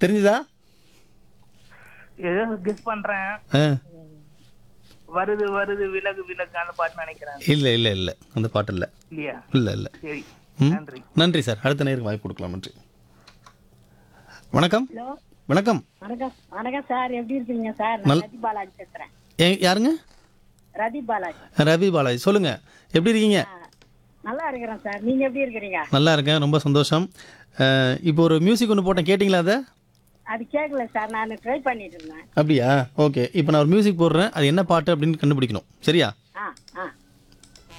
தெரிஞ்சுதா ஏதோ கெஸ் பண்றேன் ஆ வருது வருது விலகு விலகு அந்த பாட்டு நினைக்கிறேன் இல்லை இல்லை இல்லை அந்த பாட்டு இல்லை இல்லையா இல்லை இல்லை சரி ம். நன்றி நன்றி சார் அடுத்த நேருக்கு வாய்ப்பு கொடுக்கலாம் நன்றி வணக்கம் ஹலோ வணக்கம் வணக்கம் வணக்கம் சார் எப்படி இருக்கீங்க சார் நான் ரதி பாலாஜி பேசுறேன் ஏ யாருங்க ரதி பாலாஜி ரவி பாலாஜி சொல்லுங்க எப்படி இருக்கீங்க ஆ, நல்லா இருக்கிறேன் சார் நீங்க எப்படி இருக்கிறீங்க நல்லா இருக்கேன் ரொம்ப சந்தோஷம் அஹ், இப்போ ஒரு மியூசிக் ஒன்று போட்டேன் கேட்டிங்களா அதை அது கேட்கல சார் நான் ட்ரை பண்ணிட்டு இருந்தேன் அப்படியா ஓகே இப்போ நான் ஒரு மியூசிக் போடுறேன் அது என்ன பாட்டு அப்படின்னு கண்டுபிடிக்கணும் சரியா ஆ ஆ